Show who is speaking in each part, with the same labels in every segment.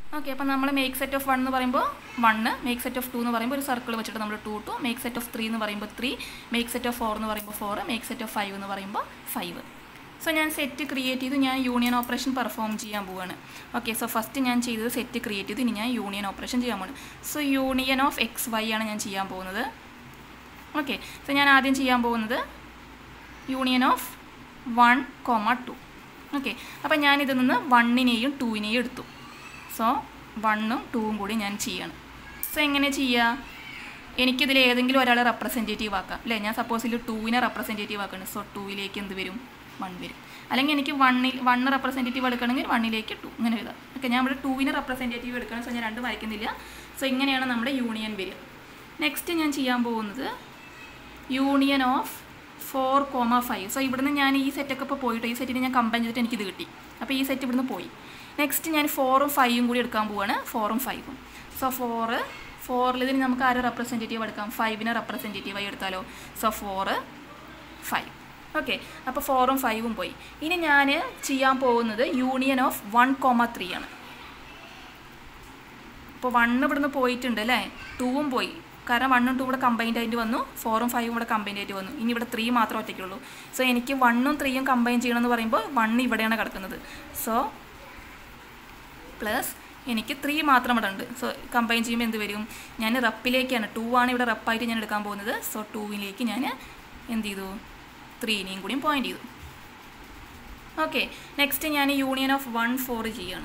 Speaker 1: okay അപ്പോൾ നമ്മൾ make set of one എന്ന് പറയുമ്പോൾ one make set of two എന്ന് പറയുമ്പോൾ ഒരു സർക്കിൾ വെച്ചിട്ട് നമ്മൾ two two make set of three എന്ന് പറയുമ്പോൾ three make set of four എന്ന് പറയുമ്പോൾ four make set of five എന്ന് പറയുമ്പോൾ ഫൈവ് സോ ഞാൻ സെറ്റ് ക്രിയേറ്റ് ചെയ്തു ഞാൻ യൂണിയൻ ഓപ്പറേഷൻ പെർഫോം ചെയ്യാൻ പോവാണ് ഓക്കെ സോ ഫസ്റ്റ് ഞാൻ ചെയ്തത് സെറ്റ് ക്രിയേറ്റ് ചെയ്തു ഇനി ഞാൻ യൂണിയൻ ഓപ്പറേഷൻ ചെയ്യാൻ പോവാണ് so union of X Y ആണ് ഞാൻ ചെയ്യാൻ പോകുന്നത് ഓക്കെ സോ ഞാൻ ആദ്യം ചെയ്യാൻ പോകുന്നത് union of one comma two okay അപ്പോൾ ഞാനിതിൽ നിന്ന് വണ്ണിനെയും ടൂവിനെയും എടുത്തു സോ വണ്ണും ടൂവും കൂടി ഞാൻ ചെയ്യണം സോ എങ്ങനെ ചെയ്യുക എനിക്കിതിൽ ഏതെങ്കിലും ഒരാളെ റെപ്രസെൻറ്റേറ്റീവ് ആക്കാം അല്ലേ ഞാൻ സപ്പോസ് ഇതിൽ ടൂവിനെ റെപ്രസെൻറ്റേറ്റീവ് ആക്കണം സോ ടൂവിലേക്ക് എന്ത് വരും വൺ വരും അല്ലെങ്കിൽ എനിക്ക് വണ്ണിൽ വണ്ണ് റെപ്രസെൻറ്റേറ്റീവ് എടുക്കണമെങ്കിൽ വണ്ണിലേക്ക് ടു ഇങ്ങനെ എഴുതാം ഓക്കെ ഞാൻ ഇവിടെ ടൂവിനെ റെപ്രസെൻറ്റേറ്റീവ് എടുക്കണം സോ ഞാൻ രണ്ടും വരയ്ക്കുന്നില്ല സോ ഇങ്ങനെയാണ് നമ്മുടെ യൂണിയൻ വരിക നെക്സ്റ്റ് ഞാൻ ചെയ്യാൻ പോകുന്നത് union of four comma five so ഇവിടുന്ന് ഞാൻ ഈ സെറ്റൊക്കെ ഇപ്പോൾ പോയിട്ട് ഈ സെറ്റിന് ഞാൻ കമ്പൈൻ ചെയ്തിട്ട് എനിക്കിത് കിട്ടി അപ്പോൾ ഈ സെറ്റ് ഇവിടുന്ന് പോയി നെക്സ്റ്റ് ഞാൻ ഫോറും ഫൈവും കൂടി എടുക്കാൻ പോവാണ് ഫോറും ഫൈവും സോ ഫോറ് ഫോറിൽ ഇതിന് നമുക്ക് ആരും റെപ്രസെൻറ്റേറ്റീവ് എടുക്കാം ഫൈവിനെ റെപ്രസെൻറ്റേറ്റീവായി എടുത്താലോ സോ ഫോറ് ഫൈവ് ഓക്കെ അപ്പോൾ ഫോറും ഫൈവും പോയി ഇനി ഞാൻ ചെയ്യാൻ പോകുന്നത് union of one comma three ആണ് ഇപ്പോൾ വണ്ണ് ഇവിടുന്ന് പോയിട്ടുണ്ട് അല്ലേ ടൂവും പോയി കാരണം വണ്ണും ടൂ ഇവിടെ കമ്പൈൻഡ് ആയിട്ട് വന്നു ഫോറും ഫൈവും ഇവിടെ കമ്പൈൻഡ് ആയിട്ട് വന്നു ഇനി ഇവിടെ ത്രീ മാത്രം ഒറ്റയ്ക്കുള്ളൂ സോ എനിക്ക് വണ്ണും ത്രീയും കമ്പൈൻ ചെയ്യണമെന്ന് പറയുമ്പോൾ വണ്ണ് ഇവിടെയാണ് കിടക്കുന്നത് സോ പ്ലസ് എനിക്ക് ത്രീ മാത്രം ഇവിടെ ഉണ്ട് സോ കമ്പൈൻ ചെയ്യുമ്പോൾ എന്ത് വരും ഞാൻ റപ്പിലേക്കാണ് ടൂ ആണ് ഇവിടെ റപ്പായിട്ട് ഞാൻ എടുക്കാൻ പോകുന്നത് സോ ടൂവിലേക്ക് ഞാൻ എന്ത് ചെയ്തു ത്രീനെയും കൂടിയും പോയിന്റ് ചെയ്തു ഓക്കെ നെക്സ്റ്റ് ഞാൻ യൂണിയൻ ഓഫ് വൺ ഫോർ ചെയ്യാണ്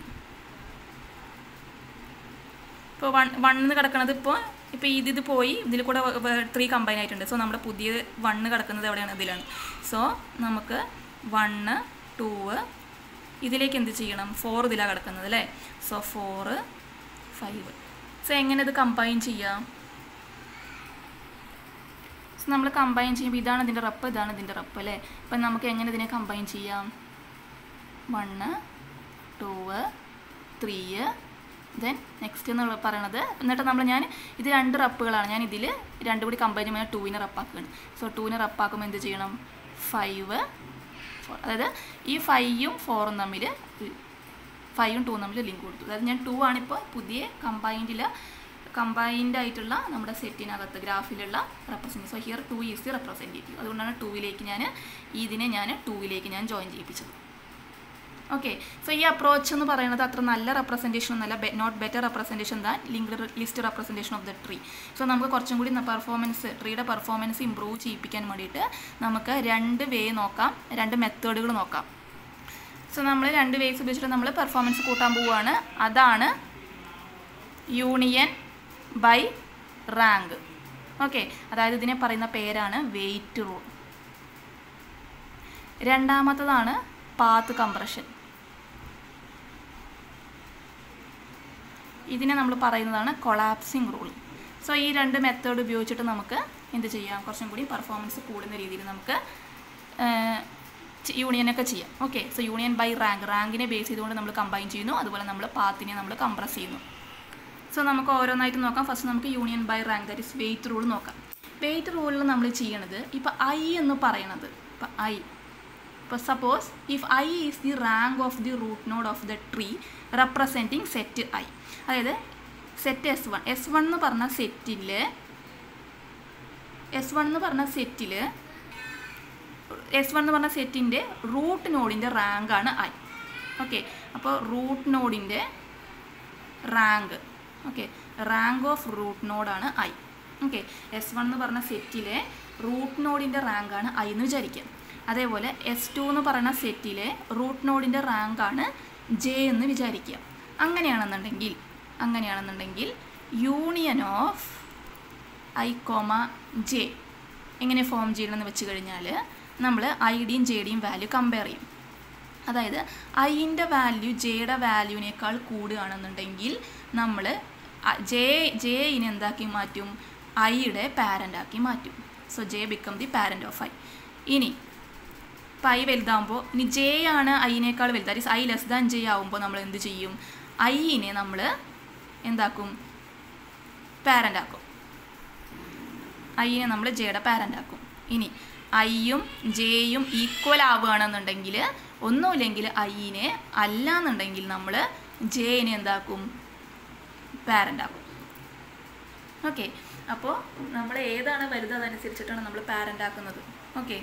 Speaker 1: ഇപ്പോൾ വൺ വണ്ണ് കിടക്കണത് ഇപ്പോൾ ഇപ്പോൾ ഇത് ഇത് പോയി ഇതിൽ കൂടെ ത്രീ കമ്പൈൻ ആയിട്ടുണ്ട് സോ നമ്മുടെ പുതിയ വണ്ണ് കിടക്കുന്നത് എവിടെയാണ് ഇതിലാണ് സോ നമുക്ക് വണ്ണ് ടൂവ് ഇതിലേക്ക് എന്ത് ചെയ്യണം ഫോർ ഇതിലാണ് കിടക്കുന്നത് അല്ലേ സോ ഫോറ് ഫൈവ് സോ എങ്ങനെ ഇത് കമ്പൈൻ ചെയ്യാം സോ നമ്മൾ കമ്പൈൻ ചെയ്യുമ്പോൾ ഇതാണ് ഇതിൻ്റെ റപ്പ് ഇതാണ് ഇതിൻ്റെ റപ്പ് അല്ലേ അപ്പം നമുക്ക് എങ്ങനെ ഇതിനെ കമ്പൈൻ ചെയ്യാം one two three then next എന്നുള്ള പറയണത് എന്നിട്ട് നമ്മൾ ഞാൻ ഇത് രണ്ട് റപ്പുകളാണ് ഞാൻ ഇതിൽ രണ്ടും കൂടി കമ്പൈൻ ചെയ്യുമ്പോൾ ടൂവിനെ റപ്പാക്കുകയാണ് സോ ടൂവിനെ റപ്പാക്കുമ്പോൾ എന്ത് ചെയ്യണം ഫൈവ് ഫോർ അതായത് ഈ ഫൈവും ഫോറും തമ്മിൽ ഫൈവും ടൂവും തമ്മിൽ ലിങ്ക് കൊടുത്തു അതായത് ഞാൻ ടൂ ആണിപ്പോൾ പുതിയ കമ്പൈൻഡിൽ കമ്പൈൻഡ് ആയിട്ടുള്ള നമ്മുടെ സെറ്റിനകത്ത് ഗ്രാഫിലുള്ള representative so here two is the representative അതുകൊണ്ടാണ് ടൂവിലേക്ക് ഞാൻ ഇതിനെ ഞാൻ ടൂവിലേക്ക് ഞാൻ ജോയിൻ ചെയ്യിപ്പിച്ചത് ഓക്കെ സോ ഈ അപ്രോച്ച് എന്ന് പറയുന്നത് അത്ര നല്ല റെപ്രസെൻറ്റേഷൻ ഒന്നല്ല not better representation than linked list representation of the tree so നമുക്ക് കുറച്ചും കൂടി പെർഫോമൻസ് ട്രീയുടെ പെർഫോമൻസ് ഇമ്പ്രൂവ് ചെയ്യിപ്പിക്കാൻ വേണ്ടിയിട്ട് നമുക്ക് രണ്ട് വേ നോക്കാം രണ്ട് മെത്തേഡുകൾ നോക്കാം സോ നമ്മൾ രണ്ട് വേസ് ഉപയോഗിച്ചിട്ട് നമ്മൾ പെർഫോമൻസ് കൂട്ടാൻ പോവുകയാണ് അതാണ് യൂണിയൻ ബൈ റാങ്ക് ഓക്കെ അതായത് ഇതിനെ പറയുന്ന പേരാണ് വെയിറ്റ് റൂൾ രണ്ടാമത്തതാണ് പാത്ത് കംപ്രഷൻ ഇതിനെ നമ്മൾ പറയുന്നതാണ് കൊളാപ്സിങ് റൂൾ സോ ഈ രണ്ട് മെത്തേഡ് ഉപയോഗിച്ചിട്ട് നമുക്ക് എന്ത് ചെയ്യാം കുറച്ചും കൂടി പെർഫോമൻസ് കൂടുന്ന രീതിയിൽ നമുക്ക് യൂണിയനൊക്കെ ചെയ്യാം okay so union by rank റാങ്കിനെ ബേസ് ചെയ്തുകൊണ്ട് നമ്മൾ കമ്പൈൻ ചെയ്യുന്നു അതുപോലെ നമ്മൾ പാത്തിനെ നമ്മൾ കംപ്രസ് ചെയ്യുന്നു സോ നമുക്ക് ഓരോന്നായിട്ട് നോക്കാം ഫസ്റ്റ് നമുക്ക് union by rank that is weight rule നോക്കാം വെയിറ്റ് റൂളിൽ നമ്മൾ ചെയ്യണത് ഇപ്പോൾ ഐ എന്ന് പറയണത് ഇപ്പം ഐ ഇപ്പോൾ suppose if I is the rank of the root node of the tree representing set I അതായത് set S one S one എന്ന് പറഞ്ഞ സെറ്റിൽ എസ് വൺ എന്ന് പറഞ്ഞ സെറ്റിൽ എസ് വൺ എന്ന് പറഞ്ഞ സെറ്റിൻ്റെ റൂട്ട് നോഡിൻ്റെ റാങ്കാണ് ഐ ഓക്കെ അപ്പോൾ റൂട്ട് നോഡിൻ്റെ rank okay rank of root നോഡാണ് ഐ ഓക്കെ എസ് വൺ എന്ന് പറഞ്ഞ സെറ്റിലെ റൂട്ട് നോഡിൻ്റെ റാങ്കാണ് ഐ എന്ന് വിചാരിക്കാം അതേപോലെ എസ് ടു എന്ന് പറയുന്ന സെറ്റിലെ റൂട്ട് നോഡിൻ്റെ റാങ്കാണ് ജെ എന്ന് വിചാരിക്കുക അങ്ങനെയാണെന്നുണ്ടെങ്കിൽ അങ്ങനെയാണെന്നുണ്ടെങ്കിൽ union of I comma J എങ്ങനെ ഫോം ചെയ്യണമെന്ന് വെച്ച് കഴിഞ്ഞാൽ നമ്മൾ ഐ ഡിയും ജെ ഡിയും വാല്യൂ കമ്പയർ ചെയ്യും അതായത് ഐൻ്റെ വാല്യൂ ജെയുടെ വാല്യൂവിനേക്കാൾ കൂടുകയാണെന്നുണ്ടെങ്കിൽ നമ്മൾ ജെ ജെ ഇനി എന്താക്കി മാറ്റും ഐയുടെ പാരൻ്റ് ആക്കി മാറ്റും so J become the parent of I ഇനി ഇപ്പം ഐ വലുതാകുമ്പോൾ ഇനി ജെ ആണ് ഐനേക്കാൾ വലുത് that is I less than J ആകുമ്പോൾ നമ്മൾ എന്ത് ചെയ്യും ഐനെ നമ്മൾ എന്താക്കും പാരൻ്റ് ആക്കും ഐനെ നമ്മൾ ജെയുടെ പാരൻ്റ് ആക്കും ഇനി ഐയും ജെയും ഈക്വൽ ആവുകയാണെന്നുണ്ടെങ്കിൽ ഒന്നുമില്ലെങ്കിൽ ഐനെ അല്ല എന്നുണ്ടെങ്കിൽ നമ്മൾ ജെയിനെ എന്താക്കും പാരൻ്റ് ആകും ഓക്കെ അപ്പോൾ നമ്മൾ ഏതാണ് വലുത് അതനുസരിച്ചിട്ടാണ് നമ്മൾ പാരൻ്റ് ആക്കുന്നത് ഓക്കെ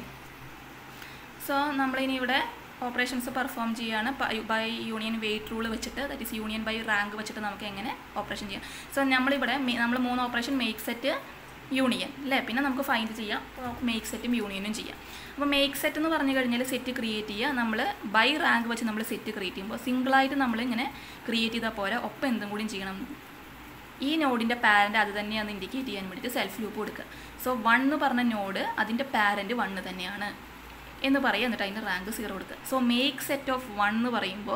Speaker 1: സോ നമ്മളിനി ഇവിടെ ഓപ്പറേഷൻസ് പെർഫോം ചെയ്യാണ് ബൈ യൂണിയൻ വെയിറ്റ് റൂൾ വെച്ചിട്ട് that is union by rank വെച്ചിട്ട് നമുക്ക് എങ്ങനെ ഓപ്പറേഷൻ ചെയ്യാം സോ നമ്മളിവിടെ നമ്മൾ മൂന്ന് ഓപ്പറേഷൻ മേക്ക് സെറ്റ് യൂണിയൻ അല്ലേ പിന്നെ നമുക്ക് ഫൈൻഡ് ചെയ്യാം മേക്ക് സെറ്റും യൂണിയനും ചെയ്യാം അപ്പോൾ മേക്ക് സെറ്റ് എന്ന് പറഞ്ഞു കഴിഞ്ഞാൽ സെറ്റ് ക്രിയേറ്റ് ചെയ്യുക നമ്മൾ ബൈ റാങ്ക് വെച്ച് നമ്മൾ സെറ്റ് ക്രിയേറ്റ് ചെയ്യുമ്പോൾ സിംഗിളായിട്ട് നമ്മൾ ഇങ്ങനെ ക്രിയേറ്റ് ചെയ്താൽ പോരാ ഒപ്പം എന്തും കൂടി ചെയ്യണം ഈ നോഡിൻ്റെ പാരൻ്റ് അത് തന്നെയാണ് ഇൻഡിക്കേറ്റ് ചെയ്യാൻ വേണ്ടിയിട്ട് സെൽഫ് ലൂപ്പ് കൊടുക്കുക സോ വൺ എന്ന് പറഞ്ഞ നോഡ് അതിൻ്റെ പാരൻറ്റ് വണ്ണ് തന്നെയാണ് എന്ന് പറയുക എന്നിട്ട് അതിൻ്റെ റാങ്ക് സീറോ കൊടുക്കുക so make set of one എന്ന് പറയുമ്പോൾ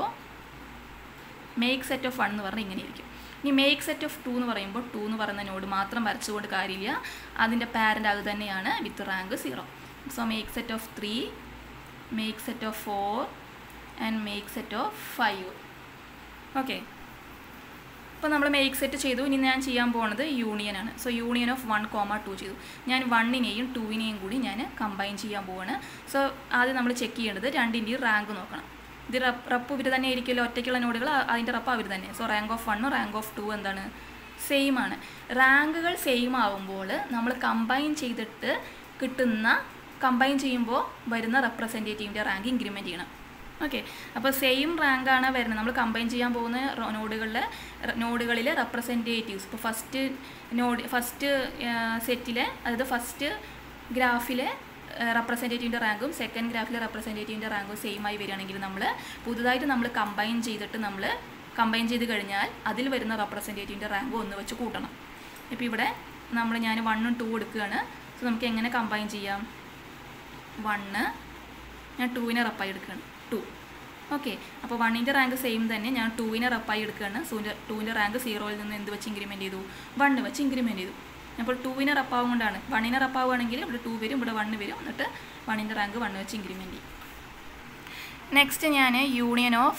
Speaker 1: മേക്ക് സെറ്റ് ഓഫ് വൺ എന്ന് പറഞ്ഞാൽ ഇങ്ങനെ ഇരിക്കും ഇനി മേക്ക് സെറ്റ് ഓഫ് ടു എന്ന് പറയുമ്പോൾ ടു എന്ന് പറയുന്ന നോഡ് മാത്രം വരച്ചുകൊണ്ട് കാര്യമില്ല അതിൻ്റെ പാരൻ്റ് അത് തന്നെയാണ് with rank zero so make set of three make set of four and make set of five okay അപ്പോൾ നമ്മൾ മേക്ക് സെറ്റ് ചെയ്തു ഇനി ഞാൻ ചെയ്യാൻ പോകുന്നത് യൂണിയൻ ആണ് so union of one comma two ചെയ്തു ഞാൻ വണ്ണിനെയും ടൂവിനെയും കൂടി ഞാൻ കമ്പൈൻ ചെയ്യാൻ പോവാണ് സോ ആദ്യം നമ്മൾ ചെക്ക് ചെയ്യേണ്ടത് രണ്ടിൻ്റെയും റാങ്ക് നോക്കണം ഇത് റപ്പ് റപ്പ് ഇവർ തന്നെ ആയിരിക്കുമല്ലോ ഒറ്റയ്ക്കുള്ള നോഡുകൾ അതിൻ്റെ റപ്പ് അവർ തന്നെ സോ റാങ്ക് ഓഫ് വണ്ണും റാങ്ക് ഓഫ് ടു എന്താണ് സെയിം ആണ് റാങ്കുകൾ സെയിം ആവുമ്പോൾ നമ്മൾ കമ്പൈൻ ചെയ്തിട്ട് കിട്ടുന്ന കമ്പൈൻ ചെയ്യുമ്പോൾ വരുന്ന റെപ്രസെൻറ്റേറ്റീവിൻ്റെ റാങ്ക് ഇൻക്രിമെൻറ്റ് ചെയ്യണം ഓക്കെ അപ്പോൾ സെയിം റാങ്കാണ് വരുന്നത് നമ്മൾ കമ്പൈൻ ചെയ്യാൻ പോകുന്ന നോഡുകളിലെ നോഡുകളിലെ റെപ്രസെൻറ്റേറ്റീവ്സ് ഇപ്പോൾ ഫസ്റ്റ് നോഡ് ഫസ്റ്റ് സെറ്റിലെ അതായത് ഫസ്റ്റ് ഗ്രാഫിലെ റെപ്രസെൻറ്റേറ്റീവിൻ്റെ റാങ്കും സെക്കൻഡ് ഗ്രാഫിലെ റെപ്രസെൻറ്റേറ്റീവിൻ്റെ റാങ്കും സെയിം ആയി വരികയാണെങ്കിൽ നമ്മൾ പുതുതായിട്ട് നമ്മൾ കമ്പൈൻ ചെയ്തിട്ട് നമ്മൾ കമ്പൈൻ ചെയ്ത് കഴിഞ്ഞാൽ അതിൽ വരുന്ന റെപ്രസെൻറ്റേറ്റീവിൻ്റെ റാങ്ക് ഒന്ന് വെച്ച് കൂട്ടണം ഇപ്പോൾ ഇവിടെ നമ്മൾ ഞാൻ വണ്ണും ടു എടുക്കുകയാണ് സോ നമുക്ക് എങ്ങനെ കമ്പൈൻ ചെയ്യാം വണ്ണ് ഞാൻ ടൂവിനെ റപ്പായി എടുക്കുകയാണ് ടു ഓക്കെ അപ്പോൾ വണ്ണിൻ്റെ റാങ്ക് സെയിം തന്നെ ഞാൻ ടൂവിനെ റപ്പായി എടുക്കുകയാണ് സൂൻ്റെ ടൂവിൻ്റെ റാങ്ക് സീറോയിൽ നിന്ന് എന്ത് വെച്ച് ഇൻക്രിമെൻറ്റ് ചെയ്തു വണ്ണ് വെച്ച് ഇൻക്രിമെൻറ്റ് ചെയ്തു അപ്പോൾ ടൂവിനെ റപ്പാവും കൊണ്ടാണ് വണ്ണിനെ റപ്പാവുകയാണെങ്കിൽ ഇവിടെ ടു വരും ഇവിടെ വണ്ണ് വരും എന്നിട്ട് വണ്ണിൻ്റെ റാങ്ക് വണ്ണ് വെച്ച് ഇൻക്രിമെൻറ്റ് ചെയ്യും നെക്സ്റ്റ് ഞാൻ യൂണിയൻ ഓഫ്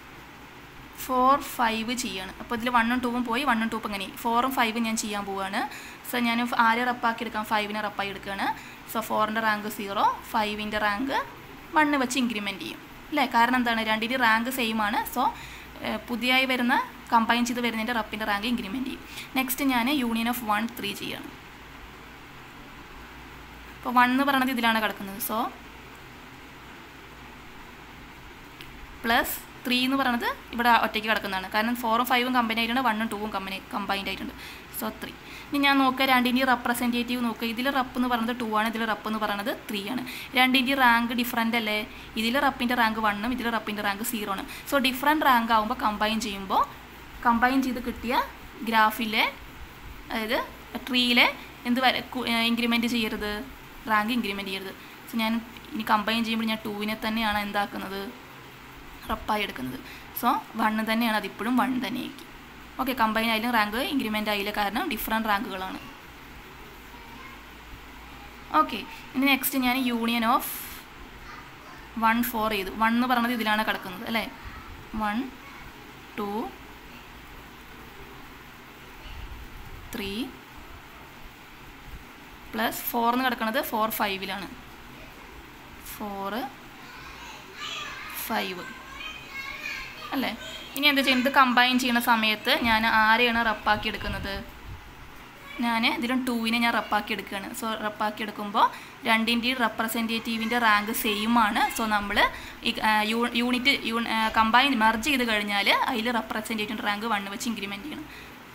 Speaker 1: ഫോർ ഫൈവ് ചെയ്യാണ് അപ്പോൾ ഇതിൽ വണ്ണും ടൂവും പോയി വണ്ണും ടൂപ്പ് ഇങ്ങനെ ഫോറും ഫൈവും ഞാൻ ചെയ്യാൻ പോവുകയാണ് സോ ഞാൻ ആരെ റപ്പാക്കി എടുക്കാം ഫൈവിനെ റപ്പായി എടുക്കുകയാണ് സോ ഫോറിൻ്റെ റാങ്ക് സീറോ ഫൈവിൻ്റെ റാങ്ക് വണ്ണ് വെച്ച് ഇൻക്രിമെൻറ്റ് ചെയ്യും അല്ലേ കാരണം എന്താണ് രണ്ടിൻ്റെ റാങ്ക് സെയിം ആണ് സോ പുതിയതായി വരുന്ന കമ്പൈൻ ചെയ്ത് വരുന്നതിൻ്റെ റപ്പിൻ്റെ റാങ്ക് ഇൻക്രിമെൻറ്റ് ചെയ്യും നെക്സ്റ്റ് ഞാൻ യൂണിയൻ ഓഫ് വൺ ത്രീ ചെയ്യാണ് അപ്പോൾ വൺ എന്ന് പറയുന്നത് ഇതിലാണ് കിടക്കുന്നത് സോ പ്ലസ് ത്രീ എന്ന് പറയുന്നത് ഇവിടെ ഒറ്റയ്ക്ക് കിടക്കുന്നതാണ് കാരണം ഫോറും ഫൈവും കമ്പൈൻ ആയിട്ടുണ്ട് വണ്ണും ടൂവും കമ്പനി കമ്പൈൻഡ് ആയിട്ടുണ്ട് സോ ത്രീ ഇനി ഞാൻ നോക്കുക രണ്ടിൻ്റെ റെപ്രസെൻറ്റേറ്റീവ് നോക്കുക ഇതിൽ റപ്പ് എന്ന് പറയുന്നത് ടു ആണ് ഇതിൽ റപ്പ് എന്ന് പറയുന്നത് ത്രീ ആണ് രണ്ടിൻ്റെ റാങ്ക് ഡിഫറൻ്റ് അല്ലേ ഇതിൽ റപ്പിൻ്റെ റാങ്ക് വണ്ണും ഇതിൽ റപ്പിൻ്റെ റാങ്ക് സീറോ ആണ് സോ ഡിഫറെൻറ്റ് റാങ്ക് ആകുമ്പോൾ കമ്പൈൻ ചെയ്യുമ്പോൾ കമ്പൈൻ ചെയ്ത് കിട്ടിയ ഗ്രാഫിലെ അതായത് ട്രീയിലെ എന്ത് വരെ ഇൻക്രിമെൻറ്റ് ചെയ്യരുത് റാങ്ക് ഇൻക്രിമെൻറ്റ് ചെയ്യരുത് സോ ഞാൻ ഇനി കമ്പൈൻ ചെയ്യുമ്പോൾ ഞാൻ ടൂവിനെ തന്നെയാണ് എന്താക്കുന്നത് റപ്പായി എടുക്കുന്നത് സോ വണ്ണ് തന്നെയാണ് അതിപ്പോഴും വൺ തന്നെയായിരിക്കും ഓക്കെ കമ്പൈൻ ആയാലും റാങ്ക് ഇൻക്രിമെൻ്റ് ആയില്ല കാരണം ഡിഫറെൻറ്റ് റാങ്കുകളാണ് ഓക്കെ ഇനി നെക്സ്റ്റ് ഞാൻ യൂണിയൻ ഓഫ് വൺ ഫോർ ചെയ്തു വൺ എന്ന് പറഞ്ഞത് ഇതിലാണ് കിടക്കുന്നത് അല്ലേ one two three plus four എന്ന് കിടക്കുന്നത് ഫോർ ഫൈവിലാണ് ഫോറ് ഫൈവ് അല്ലേ ഇനി എന്താ ചെയ്യുന്നത് കമ്പൈൻ ചെയ്യുന്ന സമയത്ത് ഞാൻ ആരെയാണ് റപ്പാക്കി എടുക്കുന്നത് ഞാൻ ഇതിലും ടൂവിനെ ഞാൻ റപ്പാക്കി എടുക്കുകയാണ് സോ റപ്പാക്കി എടുക്കുമ്പോൾ രണ്ടിൻ്റെയും റെപ്രസെൻറ്റേറ്റീവിൻ്റെ റാങ്ക് സെയിം ആണ് സോ നമ്മൾ യൂണിറ്റ് കമ്പൈൻ മെർജ് ചെയ്ത് കഴിഞ്ഞാൽ അതിൽ റെപ്രസെൻറ്റേറ്റീവിൻ്റെ റാങ്ക് വണ്ണ് വെച്ച് ഇൻക്രിമെൻറ്റ് ചെയ്യണം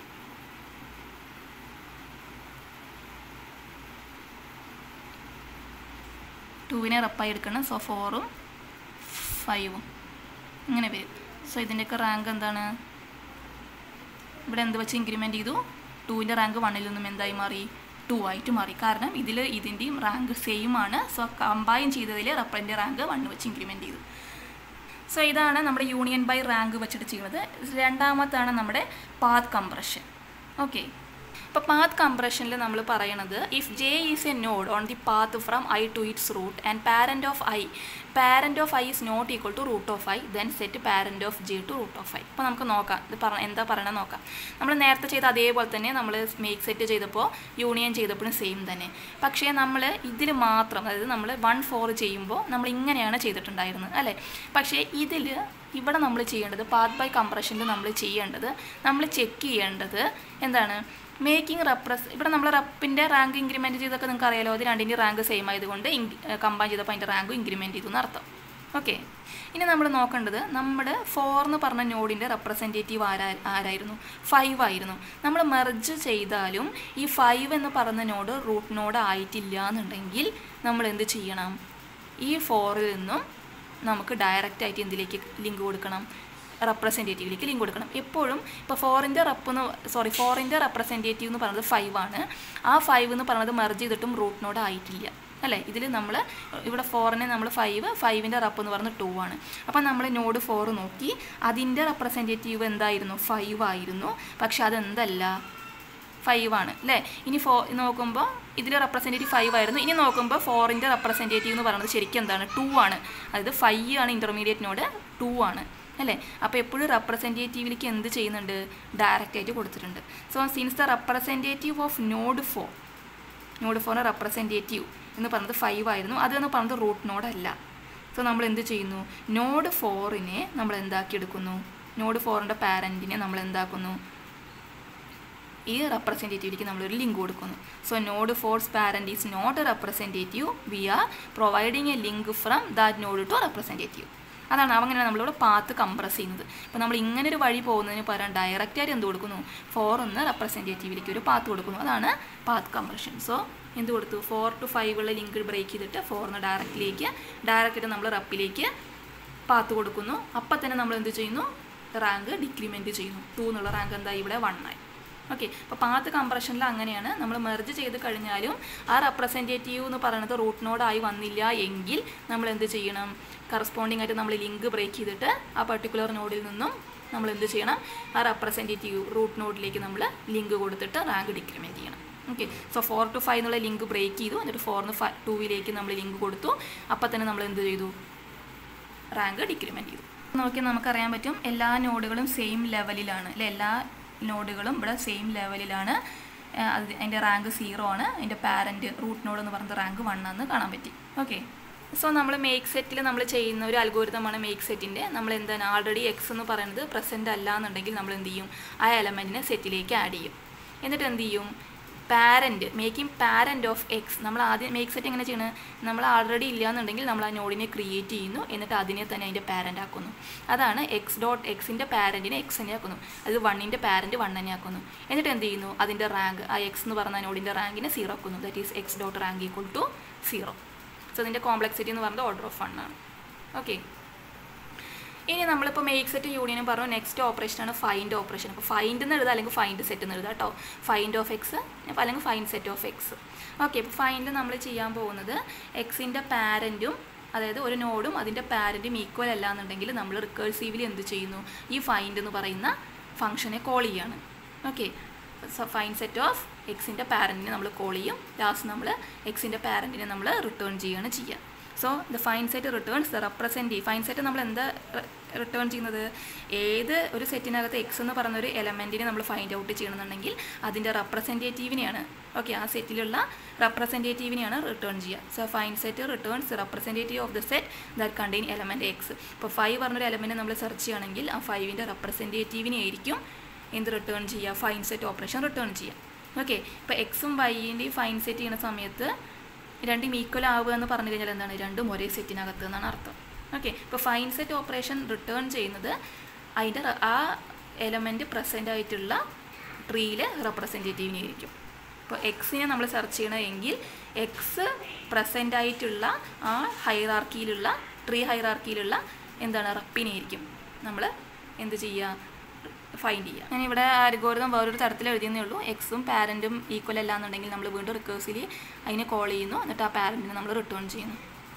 Speaker 1: ടൂവിനെ റപ്പായി എടുക്കണം സോ ഫോറും ഫൈവും ഇങ്ങനെ വരും സോ ഇതിൻ്റെയൊക്കെ റാങ്ക് എന്താണ് ഇവിടെ എന്ത് വെച്ച് ഇൻക്രിമെൻറ്റ് ചെയ്തു ടൂവിൻ്റെ റാങ്ക് വണ്ണിൽ നിന്നും എന്തായി മാറി ടു ആയിട്ട് മാറി കാരണം ഇതിൽ ഇതിൻ്റെയും റാങ്ക് സെയിം ആണ് സോ കമ്പൈൻ ചെയ്തതിൽ റപ്പറിൻ്റെ റാങ്ക് വണ്ണ് വെച്ച് ഇൻക്രിമെൻറ്റ് ചെയ്തു സോ ഇതാണ് നമ്മുടെ യൂണിയൻ ബൈ റാങ്ക് വെച്ചിട്ട് ചെയ്യുന്നത് രണ്ടാമത്താണ് നമ്മുടെ പാത്ത് കംപ്രഷൻ ഓക്കെ ഇപ്പോൾ പാത്ത് കംപ്രഷനിൽ നമ്മൾ പറയണത് if J is a node on the path from I to its root and parent of I parent of I is not equal to root of I then set parent of J to root of I ഇപ്പോൾ നമുക്ക് നോക്കാം ഇത് പറ എന്താ പറയണത് നോക്കാം നമ്മൾ നേരത്തെ ചെയ്ത അതേപോലെ തന്നെ നമ്മൾ മേക്ക് സെറ്റ് ചെയ്തപ്പോൾ യൂണിയൻ ചെയ്തപ്പോഴും സെയിം തന്നെ പക്ഷേ നമ്മൾ ഇതിൽ മാത്രം അതായത് നമ്മൾ വൺ ഫോർ ചെയ്യുമ്പോൾ നമ്മൾ ഇങ്ങനെയാണ് ചെയ്തിട്ടുണ്ടായിരുന്നത് അല്ലേ പക്ഷേ ഇതിൽ ഇവിടെ നമ്മൾ ചെയ്യേണ്ടത് പാത്ത് ബൈ കംപ്രഷനിൽ നമ്മൾ ചെയ്യേണ്ടത് നമ്മൾ ചെക്ക് ചെയ്യേണ്ടത് എന്താണ് മേക്കിംഗ് റെപ്രസ് ഇവിടെ നമ്മൾ റപ്പിൻ്റെ റാങ്ക് ഇൻക്രിമെൻറ്റ് ചെയ്തൊക്കെ നിങ്ങൾക്ക് അറിയാലോ അത് രണ്ടിൻ്റെ റാങ്ക് സെയിം ആയതുകൊണ്ട് കമ്പൈൻ ചെയ്തപ്പോൾ അതിൻ്റെ റാങ്ക് ഇൻക്രിമെൻറ്റ് ചെയ്തു എന്നർത്ഥം ഓക്കെ ഇനി നമ്മൾ നോക്കേണ്ടത് നമ്മുടെ ഫോർ എന്ന് പറഞ്ഞ നോഡിൻ്റെ റെപ്രസെൻറ്റേറ്റീവ് ആരാ ആരായിരുന്നു ഫൈവ് ആയിരുന്നു നമ്മൾ മെർജ് ചെയ്താലും ഈ ഫൈവ് എന്ന് പറഞ്ഞ നോഡ് റൂട്ട് നോഡ് ആയിട്ടില്ല എന്നുണ്ടെങ്കിൽ നമ്മൾ എന്ത് ചെയ്യണം ഈ ഫോറിൽ നിന്നും നമുക്ക് ഡയറക്റ്റ് ആയിട്ട് എന്തിലേക്ക് ലിങ്ക് കൊടുക്കണം റെപ്രസെൻറ്റേറ്റീവിലേക്ക് ലിങ്ക് കൊടുക്കണം എപ്പോഴും ഇപ്പോൾ ഫോറിൻ്റെ റപ്പ് എന്ന് സോറി ഫോറിൻ്റെ റെപ്രസെൻറ്റേറ്റീവ് എന്ന് പറയുന്നത് ഫൈവ് ആണ് ആ ഫൈവ് എന്ന് പറയുന്നത് മെർജ് ചെയ്തിട്ടും റൂട്ട് നോഡ് ആയിട്ടില്ല അല്ലേ ഇതിൽ നമ്മൾ ഇവിടെ ഫോറിനെ നമ്മൾ ഫൈവ് ഫൈവിൻ്റെ റപ്പ് എന്ന് പറയുന്നത് ടു ആണ് അപ്പം നമ്മൾ നോഡ് ഫോർ നോക്കി അതിൻ്റെ റെപ്രസെൻറ്റേറ്റീവ് എന്തായിരുന്നു ഫൈവ് ആയിരുന്നു പക്ഷെ അതെന്തല്ല ഫൈവ് ആണ് അല്ലേ ഇനി ഫോ നോക്കുമ്പോൾ ഇതിൽ റെപ്രസെൻറ്റേറ്റീവ് ഫൈവ് ആയിരുന്നു ഇനി നോക്കുമ്പോൾ ഫോറിൻ്റെ റെപ്രസെൻറ്റേറ്റീവ് എന്ന് പറയുന്നത് ശരിക്കും എന്താണ് ടു ആണ് അതായത് ഫൈവ് ആണ് ഇൻ്റർമീഡിയറ്റ് നോഡ് ടു ആണ് അല്ലേ അപ്പോൾ എപ്പോഴും റെപ്രസെൻറ്റേറ്റീവിലേക്ക് എന്ത് ചെയ്യുന്നുണ്ട് ഡയറക്റ്റ് ആയിട്ട് കൊടുത്തിട്ടുണ്ട് so since the representative of node four node ഫോറിൻ്റെ റെപ്രസെൻറ്റേറ്റീവ് എന്ന് പറഞ്ഞത് ഫൈവ് ആയിരുന്നു അതെന്ന് പറഞ്ഞത് റൂട്ട് നോഡ് അല്ല സോ നമ്മൾ എന്ത് ചെയ്യുന്നു നോഡ് ഫോറിനെ നമ്മൾ എന്താക്കി എടുക്കുന്നു നോഡ് ഫോറിൻ്റെ പാരൻറ്റിനെ നമ്മൾ എന്താക്കുന്നു ഈ റെപ്രസെൻറ്റേറ്റീവിലേക്ക് നമ്മളൊരു ലിങ്ക് കൊടുക്കുന്നു so node four's parent is not a representative we are providing a link from that node to representative അതാണ് അങ്ങനെ നമ്മളിവിടെ പാത്ത് കംപ്രസ് ചെയ്യുന്നത് ഇപ്പോൾ നമ്മൾ ഇങ്ങനെ ഒരു വഴി പോകുന്നതിന് പകരം ഡയറക്റ്റായിട്ട് എന്ത് കൊടുക്കുന്നു ഫോർ എന്ന് റെപ്രസെൻറ്റേറ്റീവിലേക്ക് ഒരു പാത്ത് കൊടുക്കുന്നു അതാണ് പാത്ത് കംപ്രഷൻ സോ എന്ത് കൊടുത്തു ഫോർ ടു ഫൈവുള്ള ലിങ്ക് ബ്രേക്ക് ചെയ്തിട്ട് ഫോറിന് ഡയറക്റ്റിലേക്ക് ഡയറക്റ്റായിട്ട് നമ്മൾ റപ്പിലേക്ക് പാത്ത് കൊടുക്കുന്നു അപ്പം തന്നെ നമ്മൾ എന്ത് ചെയ്യുന്നു റാങ്ക് ഡിക്രിമെൻറ്റ് ചെയ്യുന്നു ടു എന്നുള്ള റാങ്ക് എന്താ ഇവിടെ വൺ ആയി ഓക്കെ അപ്പോൾ പാത്ത് കംപ്രഷനിൽ അങ്ങനെയാണ് നമ്മൾ മെർജ് ചെയ്ത് കഴിഞ്ഞാലും ആ റെപ്രസെൻറ്റേറ്റീവ് എന്ന് പറയുന്നത് റൂട്ട് നോഡായി വന്നില്ല എങ്കിൽ നമ്മൾ എന്ത് ചെയ്യണം കറസ്പോണ്ടിങ് ആയിട്ട് നമ്മൾ ലിങ്ക് ബ്രേക്ക് ചെയ്തിട്ട് ആ പർട്ടിക്കുലർ നോഡിൽ നിന്നും നമ്മൾ എന്ത് ചെയ്യണം ആ റെപ്രസെൻറ്റേറ്റീവ് റൂട്ട് നോഡിലേക്ക് നമ്മൾ ലിങ്ക് കൊടുത്തിട്ട് റാങ്ക് ഡിക്രിമെൻറ്റ് ചെയ്യണം okay so four two five എന്നുള്ള ലിങ്ക് ബ്രേക്ക് ചെയ്തു എന്നിട്ട് ഫോറിന് ഫൈവ് ടൂവിലേക്ക് നമ്മൾ ലിങ്ക് കൊടുത്തു അപ്പം തന്നെ നമ്മൾ എന്ത് ചെയ്തു റാങ്ക് ഡിക്രിമെൻറ്റ് ചെയ്തു നോക്കി നമുക്കറിയാൻ പറ്റും എല്ലാ നോഡുകളും സെയിം ലെവലിലാണ് അല്ലെ എല്ലാ നോഡുകളും ഇവിടെ സെയിം ലെവലിലാണ് അത് അതിൻ്റെ റാങ്ക് സീറോ ആണ് അതിൻ്റെ പാരൻറ്റ് റൂട്ട് നോഡ് എന്ന് പറയുന്നത് റാങ്ക് വൺ ആണെന്ന് കാണാൻ പറ്റി ഓക്കെ സോ നമ്മൾ മേക്ക് സെറ്റിൽ നമ്മൾ ചെയ്യുന്ന ഒരു അൽഗോരിതമാണ് മേക്ക് സെറ്റിൻ്റെ നമ്മൾ എന്താണ് ആൾറെഡി എക്സ് എന്ന് പറയുന്നത് പ്രസൻറ്റ് അല്ല എന്നുണ്ടെങ്കിൽ നമ്മൾ എന്ത് ചെയ്യും ആ എലമെൻറ്റിനെ സെറ്റിലേക്ക് ആഡ് ചെയ്യും എന്നിട്ട് എന്ത് ചെയ്യും parent making parent of X നമ്മൾ ആദ്യം മേക്ക് സെറ്റ് എങ്ങനെ ചെയ്യണം നമ്മൾ ആൾറെഡി ഇല്ല എന്നുണ്ടെങ്കിൽ നമ്മൾ ആ നോഡിനെ ക്രിയേറ്റ് ചെയ്യുന്നു എന്നിട്ട് അതിനെ തന്നെ അതിൻ്റെ പാരൻ്റ് ആക്കുന്നു അതാണ് എക്സ് ഡോട്ട് എക്സിൻ്റെ പാരൻറ്റിനെ എക്സ് തന്നെ ആക്കുന്നു അത് വണ്ണിൻ്റെ പാരൻറ്റ് വൺ തന്നെ ആക്കുന്നു എന്നിട്ട് എന്ത് ചെയ്യുന്നു അതിൻ്റെ റാങ്ക് ആ എക്സ് എന്ന് പറഞ്ഞ നോഡിൻ്റെ റാങ്കിനെ സീറോ ആക്കുന്നു that is X dot rank equal to zero so അതിൻ്റെ കോംപ്ലക്സിറ്റി എന്ന് പറയുന്നത് ഓർഡർ ഓഫ് വൺ ആണ് ഓക്കെ ഇനി നമ്മളിപ്പോൾ മേക്ക് സെറ്റ് യൂണിയനും പറഞ്ഞു നെക്സ്റ്റ് ഓപ്പറേഷനാണ് ഫൈൻഡ് ഓപ്പറേഷൻ അപ്പോൾ ഫൈൻഡ് എന്ന് എഴുതാം അല്ലെങ്കിൽ ഫൈൻഡ് സെറ്റ് എന്ന് എഴുതാം കേട്ടോ ഫൈൻഡ് ഓഫ് എക്സ് അല്ലെങ്കിൽ find set of X okay അപ്പോൾ ഫൈൻഡ് നമ്മൾ ചെയ്യാൻ പോകുന്നത് എക്സിൻ്റെ പാരൻറ്റും അതായത് ഒരു നോഡും അതിൻ്റെ പാരൻറ്റും ഈക്വൽ അല്ല എന്നുണ്ടെങ്കിൽ നമ്മൾ റിക്കേഴ്സീവ്ലി എന്ത് ചെയ്യുന്നു ഈ ഫൈൻഡ് എന്ന് പറയുന്ന ഫംഗ്ഷനെ കോൾ ചെയ്യാണ് ഓക്കെ ഫൈൻ സെറ്റ് ഓഫ് എക്സിൻ്റെ പാരൻറ്റിനെ നമ്മൾ കോൾ ചെയ്യും ലാസ്റ്റ് നമ്മൾ എക്സിൻ്റെ പാരൻറ്റിനെ നമ്മൾ റിട്ടേൺ ചെയ്യുകയാണ് ചെയ്യുക so the find set returns the representative find set നമ്മൾ എന്താ റിട്ടേൺ ചെയ്യുന്നത് ഏത് ഒരു സെറ്റിനകത്ത് എക്സ് എന്ന് പറയുന്ന ഒരു എലമെൻറ്റിനെ നമ്മൾ ഫൈൻഡ് ഔട്ട് ചെയ്യണമെന്നുണ്ടെങ്കിൽ അതിൻ്റെ റെപ്രസെൻറ്റേറ്റീവിനെയാണ് ഓക്കെ ആ സെറ്റിലുള്ള റെപ്രസെൻറ്റേറ്റീവിനെയാണ് റിട്ടേൺ ചെയ്യുക so find set returns representative of the set that contain element X ഇപ്പോൾ ഫൈവ് പറഞ്ഞൊരു എലമെൻറ്റ് നമ്മൾ സെർച്ച് ചെയ്യുകയാണെങ്കിൽ ആ ഫൈവിൻ്റെ റെപ്രസെൻറ്റേറ്റീവിനെ ആയിരിക്കും എന്ത് റിട്ടേൺ ചെയ്യുക ഫൈൻ സെറ്റ് ഓപ്പറേഷൻ റിട്ടേൺ ചെയ്യുക ഓക്കെ ഇപ്പോൾ എക്സും വൈൻ്റെയും ഫൈൻ സെറ്റ് ചെയ്യുന്ന സമയത്ത് രണ്ടും ഈക്വൽ ആവുക എന്ന് പറഞ്ഞു കഴിഞ്ഞാൽ എന്താണ് രണ്ടും ഒരേ സെറ്റിനകത്ത് എന്നാണ് അർത്ഥം ഓക്കെ ഇപ്പോൾ ഫൈൻ സെറ്റ് ഓപ്പറേഷൻ റിട്ടേൺ ചെയ്യുന്നത് അതിൻ്റെ ആ എലമെൻറ്റ് പ്രസൻ്റ് ആയിട്ടുള്ള ട്രീയിലെ റെപ്രസെൻറ്റേറ്റീവിനെ ആയിരിക്കും ഇപ്പോൾ എക്സിനെ നമ്മൾ സെർച്ച് ചെയ്യണമെങ്കിൽ എക്സ് പ്രസൻ്റ് ആയിട്ടുള്ള ആ ഹൈറാർക്കിയിലുള്ള ട്രീ ഹൈറാർക്കിയിലുള്ള എന്താണ് റപ്പിനെ ആയിരിക്കും നമ്മൾ എന്ത് ചെയ്യുക ഫൈൻഡ് ചെയ്യുക ഞാൻ ഇവിടെ അൽഗോരിതം വേറൊരു തരത്തിൽ എഴുതിയെന്നേ ഉള്ളൂ എക്സും പാരൻറ്റും ഈക്വൽ അല്ല എന്നുണ്ടെങ്കിൽ നമ്മൾ വീണ്ടും റിക്കേഴ്സിലി അതിനെ കോൾ ചെയ്യുന്നു എന്നിട്ട് ആ പാരൻറ്റിനെ നമ്മൾ റിട്ടേൺ ചെയ്യുന്നു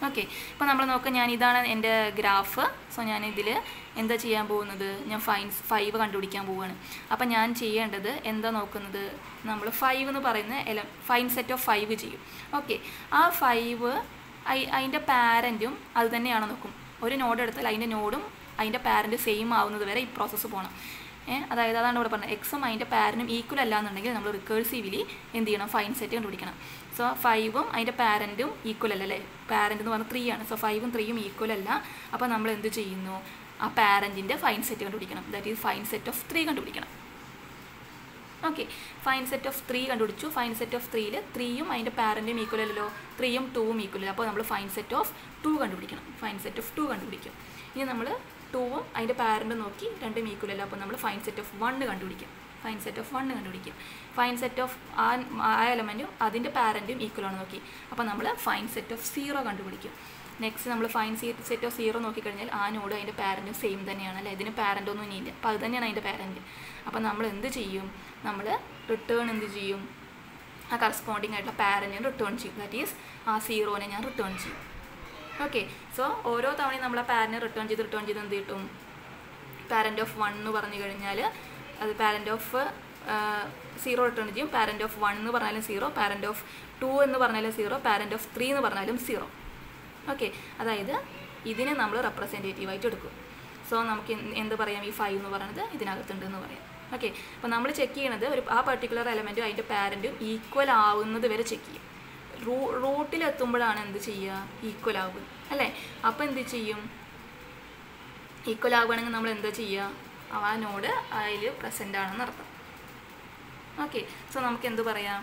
Speaker 1: ഓക്കെ ഇപ്പോൾ നമ്മൾ നോക്കുക ഞാൻ ഇതാണ് എൻ്റെ ഗ്രാഫ് സോ ഞാൻ ഇതിൽ എന്താ ചെയ്യാൻ പോകുന്നത് ഞാൻ ഫൈൻസ് ഫൈവ് കണ്ടുപിടിക്കാൻ പോവുകയാണ് അപ്പം ഞാൻ ചെയ്യേണ്ടത് എന്താ നോക്കുന്നത് നമ്മൾ ഫൈവ് എന്ന് പറയുന്ന എല ഫൈൻ സെറ്റ് ഓഫ് ഫൈവ് ചെയ്യും ഓക്കെ ആ ഫൈവ് അതിൻ്റെ പാരൻറ്റും അത് തന്നെയാണ് നോക്കും ഒരു നോഡ് എടുത്താൽ അതിൻ്റെ നോഡും അതിൻ്റെ പാരൻറ്റ് സെയിം ആവുന്നത് വരെ ഈ പ്രോസസ്സ് പോകണം ഏഹ് അതായത് അതാണ് ഇവിടെ പറഞ്ഞത് എക്സും അതിൻ്റെ പാരനും ഈക്വൽ അല്ല എന്നുണ്ടെങ്കിൽ നമ്മൾ റിക്കേഴ്സീവ്ലി എന്ത് ചെയ്യണം ഫൈൻ സെറ്റ് കണ്ടുപിടിക്കണം സോ ഫൈവും അതിൻ്റെ പാരൻറ്റും ഈക്വൽ അല്ല അല്ലേ പാരൻ്റ് എന്ന് പറഞ്ഞാൽ ത്രീ ആണ് സോ ഫൈവും ത്രീയും ഈക്വൽ അല്ല അപ്പോൾ നമ്മൾ എന്ത് ചെയ്യുന്നു ആ പാരൻറ്റിൻ്റെ ഫൈൻ സെറ്റ് കണ്ടുപിടിക്കണം that is find set of three കണ്ടുപിടിക്കണം okay find set of three കണ്ടുപിടിച്ചു ഫൈൻ സെറ്റ് ഓഫ് ത്രീയിൽ ത്രീയും അതിൻ്റെ പാരൻറ്റും ഈക്വൽ അല്ലല്ലോ ത്രീയും ടൂവും ഈക്വൽ അല്ല അപ്പോൾ നമ്മൾ ഫൈൻ സെറ്റ് ഓഫ് ടു കണ്ടുപിടിക്കണം ഫൈൻ സെറ്റ് ഓഫ് ടു കണ്ടുപിടിക്കും ഇനി നമ്മൾ ടൂവും അതിൻ്റെ പാരൻറ്റും നോക്കി രണ്ടും ഈക്വൽ അല്ല അപ്പോൾ നമ്മൾ ഫൈൻ സെറ്റ് ഓഫ് വണ്ണ് കണ്ടുപിടിക്കും ഫൈൻ സെറ്റ് ഓഫ് വണ്ണ് കണ്ടുപിടിക്കും ഫൈൻ സെറ്റ് ഓഫ് ആ ആ എലമെൻറ്റും അതിൻ്റെ പാരൻറ്റും ഈക്വൽ ആണ് നോക്കി അപ്പോൾ നമ്മൾ ഫൈൻ സെറ്റ് ഓഫ് സീറോ കണ്ടുപിടിക്കും നെക്സ്റ്റ് നമ്മൾ ഫൈൻ സെറ്റ് ഓഫ് സീറോ നോക്കിക്കഴിഞ്ഞാൽ ആ നോഡ് അതിൻ്റെ പാരൻറ്റും സെയിം തന്നെയാണ് അല്ലേ ഇതിന് പാരൻ്റ് ഒന്നും ഇനിയില്ല അപ്പോൾ അത് തന്നെയാണ് അതിൻ്റെ പാരൻറ്റ് അപ്പോൾ നമ്മൾ എന്ത് ചെയ്യും നമ്മൾ റിട്ടേൺ എന്ത് ചെയ്യും ആ കറസ്പോണ്ടിങ് ആയിട്ടുള്ള പാരൻറ്റിനെ റിട്ടേൺ ചെയ്യും ദാറ്റ് ഈസ് ആ സീറോനെ ഞാൻ റിട്ടേൺ ചെയ്യും ഓക്കെ സോ ഓരോ തവണയും നമ്മൾ ആ പാരനെ റിട്ടേൺ ചെയ്ത് റിട്ടേൺ ചെയ്ത് എന്ത് കിട്ടും പാരൻ്റ് ഓഫ് വൺ എന്ന് പറഞ്ഞു കഴിഞ്ഞാൽ അത് പാരൻ്റ് ഓഫ് സീറോ റിട്ടേൺ ചെയ്യും പാരൻ്റ് ഓഫ് വൺ എന്ന് പറഞ്ഞാലും സീറോ പാരൻ്റ് ഓഫ് ടു എന്ന് പറഞ്ഞാലും സീറോ പാരൻ്റ് ഓഫ് ത്രീ എന്ന് പറഞ്ഞാലും സീറോ ഓക്കെ അതായത് ഇതിനെ നമ്മൾ റെപ്രസെൻറ്റേറ്റീവായിട്ട് എടുക്കും സോ നമുക്ക് എന്ത് എന്ത് പറയാം ഈ ഫൈവ് എന്ന് പറയുന്നത് ഇതിനകത്തുണ്ട് എന്ന് പറയാം ഓക്കെ അപ്പോൾ നമ്മൾ ചെക്ക് ചെയ്യണത് ഒരു ആ പർട്ടിക്കുലർ എലമെൻറ്റും അതിൻ്റെ പാരൻറ്റും ഈക്വൽ ആവുന്നത് വരെ ചെക്ക് ചെയ്യും റൂ റൂട്ടിലെത്തുമ്പോഴാണ് എന്ത് ചെയ്യുക ഈക്വൽ ആവുക അല്ലേ അപ്പോൾ എന്ത് ചെയ്യും ഈക്വൽ ആവുകയാണെങ്കിൽ നമ്മൾ എന്താ ചെയ്യുക ആ നോഡ് അതിൽ പ്രസൻ്റ് ആണെന്ന് അർത്ഥം ഓക്കെ സോ നമുക്ക് എന്ത് പറയാം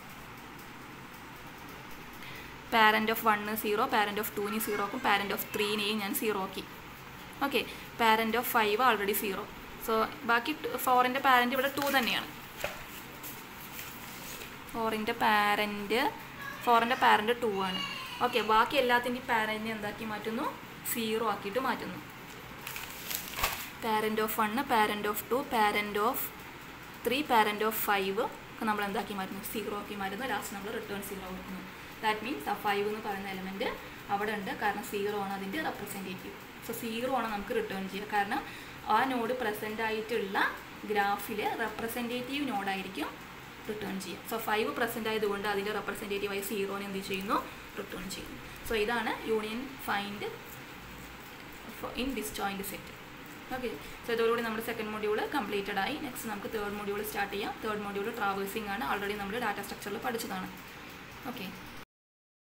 Speaker 1: parent of one zero parent of ടൂന് സീറോ ആക്കും പാരൻ്റ് ഓഫ് ത്രീനെയും ഞാൻ സീറോ ആക്കി okay parent of five already zero so ബാക്കി ഫോറിൻ്റെ പാരൻ്റ് ഇവിടെ ടു തന്നെയാണ് ഫോറിൻ്റെ പാരൻ്റ് ഫോറിൻ്റെ പാരൻ്റ് ടു ആണ് ഓക്കെ ബാക്കി എല്ലാത്തിൻ്റെയും പാരൻ്റ് എന്താക്കി മാറ്റുന്നു സീറോ ആക്കിയിട്ട് മാറ്റുന്നു parent of one parent of two parent of three parent of five ഒക്കെ നമ്മൾ എന്താക്കി മാറ്റുന്നു സീറോ ആക്കി മാറ്റുന്നു ലാസ്റ്റ് നമ്മൾ റിട്ടേൺ സീറോ കൊടുക്കുന്നു ദാറ്റ് മീൻസ് ആ ഫൈവ് എന്ന് പറയുന്ന എലമെൻറ്റ് അവിടെ ഉണ്ട് കാരണം സീറോ ആണ് അതിൻ്റെ റെപ്രസെൻറ്റേറ്റീവ് സോ സീറോ ആണ് നമുക്ക് റിട്ടേൺ ചെയ്യുക കാരണം ആ നോഡ് പ്രസൻ്റ് ആയിട്ടുള്ള ഗ്രാഫിൽ റെപ്രസെൻറ്റേറ്റീവ് നോഡായിരിക്കും റിട്ടേൺ ചെയ്യുക സോ ഫൈവ് പ്രസൻ്റ് ആയതുകൊണ്ട് അതിൻ്റെ റെപ്രസെൻറ്റേറ്റീവായി സീറോനെ എന്ത് ചെയ്യുന്നു റിട്ടേൺ ചെയ്യുന്നു സോ ഇതാണ് union find in disjoint set okay so ഇതോടുകൂടി നമ്മുടെ സെക്കൻഡ് മൊഡ്യൂൾ കംപ്ലീറ്റഡ് ആയി നെക്സ്റ്റ് നമുക്ക് തേർഡ് മൊഡ്യൂൾ സ്റ്റാർട്ട് ചെയ്യാം തേർഡ് മൊഡ്യൂൾ ട്രാവേഴ്സിംഗ് ആണ് ഓൾറെഡി നമ്മൾ ഡാറ്റ സ്ട്രക്ചറിൽ പഠിച്ചതാണ് ഓക്കെ